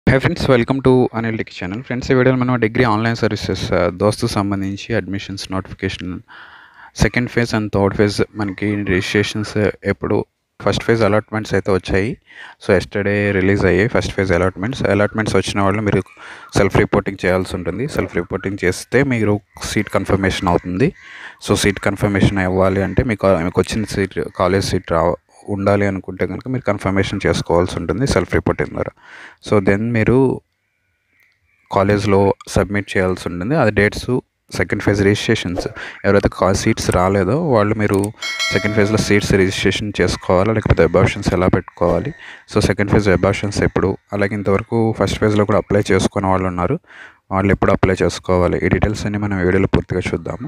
high friends welcome to Anil tech channel friends ఈ వీడియోలో మనం డిగ్రీ ఆన్లైన్ సర్వీసెస్ దోస్తు సంబంధించి admissions notification second phase and third phase మనకి registrations ఎప్పుడు ఫస్ట్ ఫేజ్ అలాట్మెంట్స్ అయితే వచ్చాయి సో ఎస్టర్డే రిలీజ్ అయ్యాయి ఫస్ట్ ఫేజ్ అలాట్మెంట్స్ అలాట్మెంట్స్ వచ్చిన వాళ్ళు మీరు సెల్ఫ్ రిపోర్టింగ్ చేయాల్సి ఉంటుంది సెల్ఫ్ రిపోర్టింగ్ చేస్తే మీరు సీట్ కన్ఫర్మేషన్ అవుతుంది సో సీట్ కన్ఫర్మేషన్ అవ్వాలి అంటే మీకు మీకు వచ్చిన సీట్ కాలేజ్ సీట్ రా ఉండాలి అనుకుంటే కనుక మీరు కన్ఫర్మేషన్ చేసుకోవాల్సి ఉంటుంది సెల్ఫ్ రిపోర్టింగ్ ద్వారా సో దెన్ మీరు కాలేజ్లో సబ్మిట్ చేయాల్సి ఉంటుంది అది డేట్స్ సెకండ్ ఫేజ్ రిజిస్ట్రేషన్స్ ఎవరైతే కా సీట్స్ రాలేదో వాళ్ళు మీరు సెకండ్ ఫేజ్లో సీట్స్ రిజిస్ట్రేషన్ చేసుకోవాలా లేకపోతే అబార్షన్స్ ఎలా పెట్టుకోవాలి సో సెకండ్ ఫేజ్ అబార్షన్స్ ఎప్పుడు అలాగే ఇంతవరకు ఫస్ట్ ఫేజ్లో కూడా అప్లై చేసుకున్న వాళ్ళు ఉన్నారు వాళ్ళు ఎప్పుడు అప్లై చేసుకోవాలి ఈ డీటెయిల్స్ అన్ని మనం వీడియోలో పూర్తిగా చూద్దాము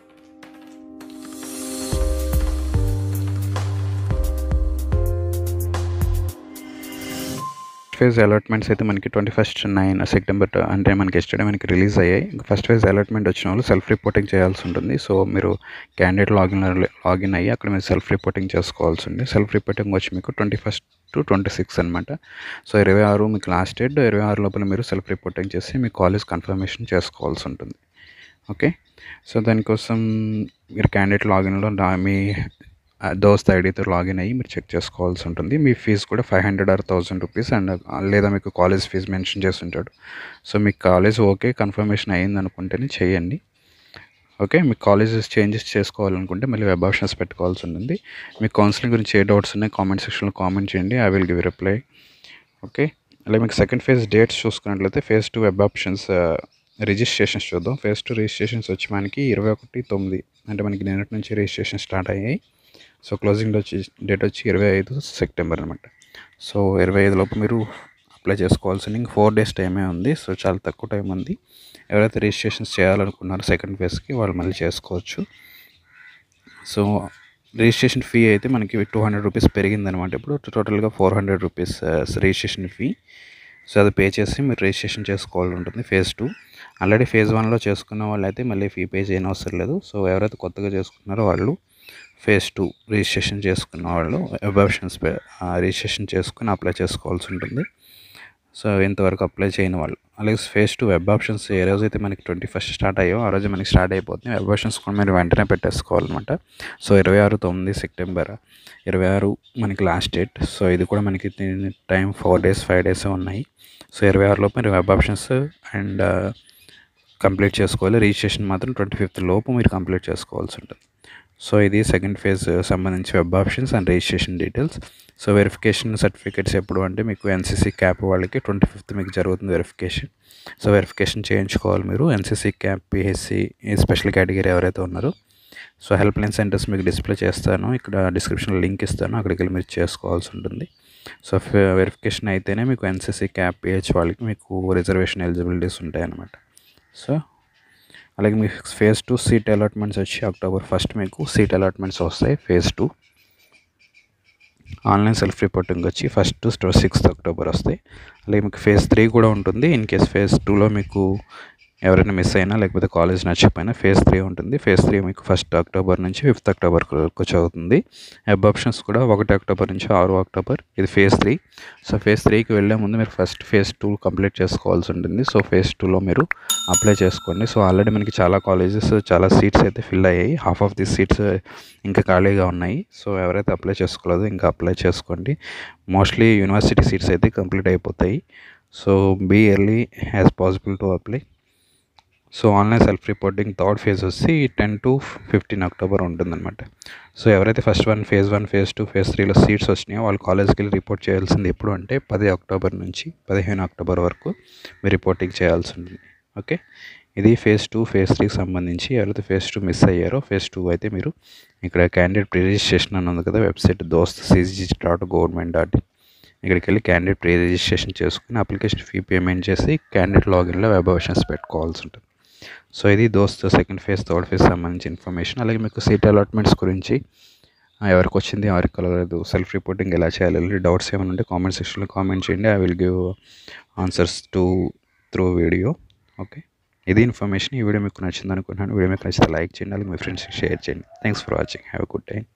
ఫేజ్ అలాట్మెంట్స్ అయితే మనకి ట్వంటీ ఫస్ట్ నైన్ సెప్టెంబర్ అంటే మనకి ఎస్టర్డే మనకి రిలీజ్ అయ్యాయి ఫస్ట్ ఫేజ్ అలాట్మెంట్ వచ్చిన వాళ్ళు సెల్ఫ్ రిపోర్టింగ్ చేయాల్సి ఉంటుంది సో మీరు క్యాండిడేట్ లాగిన్ లాగిన్ అయ్యి అక్కడ మీరు సెల్ఫ్ రిపోర్టింగ్ చేసుకోవాల్సి ఉంది సెల్ఫ్ రిపోర్టింగ్ వచ్చి మీకు twenty first to twenty six అనమాట సో ఇరవై ఆరు మీకు లాస్ట్ డేట్ ఇరవై ఆరు లోపల మీరు సెల్ఫ్ రిపోర్టింగ్ చేసి మీ కాలేజ్ కన్ఫర్మేషన్ చేసుకోవాల్సి ఉంటుంది ఓకే సో దానికోసం మీరు క్యాండిడేట్ లాగిన్లో మీ దోస్త్ ఐడితో లాగిన్ అయ్యి మీరు చెక్ చేసుకోవాల్సి ఉంటుంది మీ ఫీజు కూడా five hundred or thousand rupees and లేదా మీకు కాలేజ్ ఫీజు మెన్షన్ చేసి ఉంటాడు సో మీకు కాలేజ్ ఓకే కన్ఫర్మేషన్ అయ్యింది అనుకుంటేనే చేయండి ఓకే మీకు కాలేజెస్ చేంజెస్ చేసుకోవాలనుకుంటే మళ్ళీ వెబ్ ఆప్షన్స్ పెట్టుకోవాల్సి ఉంటుంది మీకు కౌన్సిలింగ్ గురించి ఏ డౌట్స్ ఉన్నాయి కామెంట్ సెక్షన్లో కామెంట్ చేయండి I will give reply okay అలాగే మీకు సెకండ్ ఫేజ్ డేట్స్ చూసుకున్నట్లయితే phase two web options registrations చూద్దాం ఫేజ్ టూ రిజిస్ట్రేషన్స్ వచ్చి మనకి ఇరవై ఒకటి తొమ్మిది అంటే మనకి నిన్నటి నుంచి రిజిస్ట్రేషన్ స్టార్ట్ అయ్యాయి సో క్లోజింగ్ వచ్చి డేట్ వచ్చి ఇరవై ఐదు సెప్టెంబర్ అనమాట సో ఇరవై ఐదు లోపు మీరు అప్లై చేసుకోవాల్సింది ఇంక ఫోర్ డేస్ టైమే ఉంది సో చాలా తక్కువ టైం ఉంది ఎవరైతే రిజిస్ట్రేషన్స్ చేయాలనుకున్నారో సెకండ్ ఫేజ్కి వాళ్ళు మళ్ళీ చేసుకోవచ్చు సో రిజిస్ట్రేషన్ ఫీ అయితే మనకి టూ హండ్రెడ్ రూపీస్ పెరిగిందనమాట ఇప్పుడు టోటల్గా four hundred rupees registration fee so అది పే చేసి మీరు రిజిస్ట్రేషన్ చేసుకోవాలి ఉంటుంది ఫేజ్ టూ ఆల్రెడీ ఫేజ్ వన్లో చేసుకున్న వాళ్ళు అయితే మళ్ళీ ఫీ పే చేయని అవసరం లేదు సో ఎవరైతే కొత్తగా చేసుకున్నారో వాళ్ళు ఫేజ్ టూ రిజిస్ట్రేషన్ చేసుకున్న వాళ్ళు వెబ్ ఆప్షన్స్ రిజిస్ట్రేషన్ చేసుకుని అప్లై చేసుకోవాల్సి ఉంటుంది సో ఇంతవరకు అప్లై చేయని వాళ్ళు అలాగే ఫేజ్ టూ వెబ్ ఆప్షన్స్ ఏ రోజు అయితే మనకి ట్వంటీ ఫస్ట్ స్టార్ట్ అయ్యో ఆ రోజు మనకి స్టార్ట్ అయిపోతుంది వెబ్ ఆప్షన్స్ కూడా మీరు వెంటనే పెట్టేసుకోవాలన్నమాట సో ఇరవై ఆరు తొమ్మిది సెప్టెంబర్ ఇరవై ఆరు మనకి లాస్ట్ డేట్ సో ఇది కూడా మనకి time four days five days ఉన్నాయి సో ఇరవై ఆరులోపు మీరు వెబ్ ఆప్షన్స్ అండ్ కంప్లీట్ చేసుకోవాలి రిజిస్ట్రేషన్ మాత్రం ట్వంటీ ఫిఫ్త్ లోపు మీరు కంప్లీట్ చేసుకోవాల్సి ఉంటుంది సో ఇది సెకండ్ ఫేజ్ సంబంధించి web options and registration details so verification certificates ఎప్పుడు అంటే మీకు ఎన్సీసీ క్యాప్ వాళ్ళకి ట్వంటీ ఫిఫ్త్ మీకు జరుగుతుంది వెరిఫికేషన్ సో వెరిఫికేషన్ చేయించుకోవాలి మీరు NCC CAP PHC special category ఎవరైతే ఉన్నారో సో హెల్ప్ లైన్ సెంటర్స్ మీకు డిస్ప్లే చేస్తాను ఇక్కడ డిస్క్రిప్షన్లో లింక్ ఇస్తాను అక్కడికి వెళ్ళి మీరు చేసుకోవాల్సి ఉంటుంది సో వెరిఫికేషన్ అయితేనే మీకు ఎన్సీసీ క్యాప్ పిహెచ్ వాళ్ళకి మీకు రిజర్వేషన్ ఎలిజిబిలిటీస్ ఉంటాయి అన్నమాట సో అలాగే మీకు ఫేజ్ టూ సీట్ అలాట్మెంట్స్ వచ్చి అక్టోబర్ ఫస్ట్ మీకు సీట్ అలాట్మెంట్స్ వస్తాయి phase two online self reporting వచ్చి ఫస్ట్ టు సిక్స్త్ అక్టోబర్ వస్తాయి అలాగే మీకు ఫేజ్ త్రీ కూడా ఉంటుంది ఇన్ కేస్ ఫేజ్ టూలో మీకు ఎవరైనా మిస్ అయినా లేకపోతే కాలేజ్ నచ్చకపోయినా ఫేజ్ త్రీ ఉంటుంది ఫేజ్ త్రీ మీకు ఫస్ట్ అక్టోబర్ నుంచి ఫిఫ్త్ అక్టోబర్ వరకు చదువుతుంది వెబ్ ఆప్షన్స్ కూడా ఒకటి అక్టోబర్ నుంచి ఆరు అక్టోబర్ ఇది ఫేజ్ త్రీ సో ఫేజ్ త్రీకి వెళ్ళే ముందు మీరు ఫస్ట్ ఫేజ్ టూ కంప్లీట్ చేసుకోవాల్సి ఉంటుంది సో ఫేజ్ టూలో మీరు అప్లై చేసుకోండి సో ఆల్రెడీ మనకి చాలా కాలేజెస్ చాలా సీట్స్ అయితే ఫిల్ అయ్యాయి హాఫ్ ఆఫ్ ది సీట్స్ ఇంకా ఖాళీగా ఉన్నాయి సో ఎవరైతే అప్లై చేసుకోలేదో ఇంకా అప్లై చేసుకోండి మోస్ట్లీ యూనివర్సిటీ సీట్స్ అయితే కంప్లీట్ అయిపోతాయి so be early as possible to apply so online self reporting third phase వచ్చి టెన్ టు ఫిఫ్టీన్ అక్టోబర్ ఉంటుందన్నమాట సో ఎవరైతే first one phase one phase two phase త్రీలో seats వచ్చినాయో వాళ్ళు కాలేజ్కి వెళ్ళి రిపోర్ట్ చేయాల్సింది ఎప్పుడు అంటే పది అక్టోబర్ నుంచి పదిహేను అక్టోబర్ వరకు మీరు రిపోర్టింగ్ చేయాల్సి ఉంటుంది ఓకే ఇది ఫేజ్ టూ ఫేజ్ త్రీకి సంబంధించి ఎవరైతే ఫేజ్ టూ మిస్ అయ్యారో ఫేజ్ టూ అయితే మీరు ఇక్కడ క్యాండిడేట్ ప్రీ రిజిస్ట్రేషన్ అని ఉంది కదా వెబ్సైట్ దోస్త్ సిజీ డాట్ గవర్నమెంట్ డాట్ ఇక్కడికి వెళ్ళి క్యాండిడేట్ ప్రీ రిజిస్ట్రేషన్ చేసుకుని అప్లికేషన్ ఫీ పేమెంట్ చేసి క్యాండిడేట్ లాగిన్లో వెబ్ ఆప్షన్స్ పెట్టుకోవాల్సి ఉంటుంది సో ఇది DOST second phase third phase సంబంధించి ఇన్ఫర్మేషన్ అలాగే మీకు సీట్ అలాట్మెంట్స్ గురించి ఎవరికి వచ్చింది ఎవరికి కలగలేదు సెల్ఫ్ రిపోర్టింగ్ ఎలా చేయాలి డౌట్స్ ఏమైనా ఉంటే కామెంట్ సెక్షన్లో కామెంట్ చేయండి I will give answers to through video okay ఇది ఇన్ఫర్మేషన్ ఈ వీడియో మీకు నచ్చింది అనుకుంటున్నాను వీడియో మీకు నచ్చితే లైక్ చేయండి అలాగే మీ ఫ్రెండ్స్కి షేర్ చేయండి thanks for watching have good day